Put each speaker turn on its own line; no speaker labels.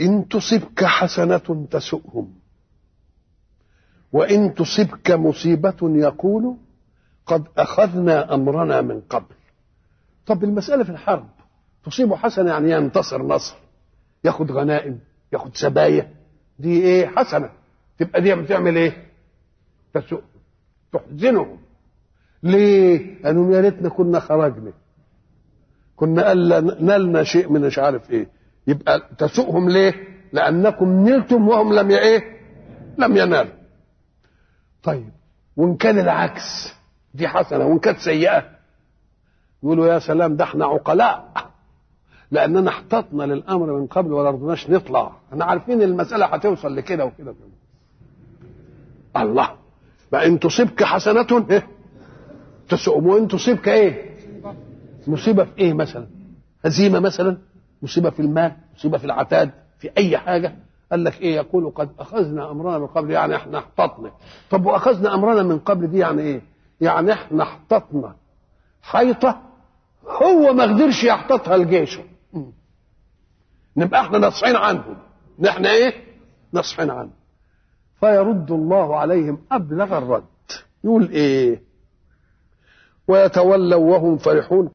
إن تصبك حسنة تسؤهم وإن تصبك مصيبة يقول قد أخذنا أمرنا من قبل طب المسألة في الحرب تصيبه حسنة يعني ينتصر نصر ياخد غنائم ياخد سبايا دي ايه حسنة تبقى دي بتعمل ايه تسوء تحزنهم ليه قالوا يا ريتنا كنا خرجنا كنا قال نلنا شيء من مش عارف ايه يبقى تسوءهم ليه لانكم نلتم وهم لم ايه لم ينالوا طيب وان كان العكس دي حسنه وان كانت سيئه يقولوا يا سلام ده احنا عقلاء لاننا احتطنا للامر من قبل ولا رضناش نطلع احنا عارفين المساله هتوصل لكده وكده الله بقى ان تصيبك حسنه إيه؟ تسؤم وان تصيبك ايه مصيبه في ايه مثلا هزيمه مثلا مصيبه في المال مصيبه في العتاد في اي حاجه قال لك ايه يقول قد اخذنا امرنا من قبل يعني احنا احتطنا طب واخذنا امرنا من قبل دي يعني ايه يعني احنا احتطنا حيطه هو ما قدرش يحتطها لجيشه نبقى احنا نصحين عنهم نحن ايه نصحين عنهم فيرد الله عليهم ابلغ الرد يقول ايه ويتولوا وهم فرحون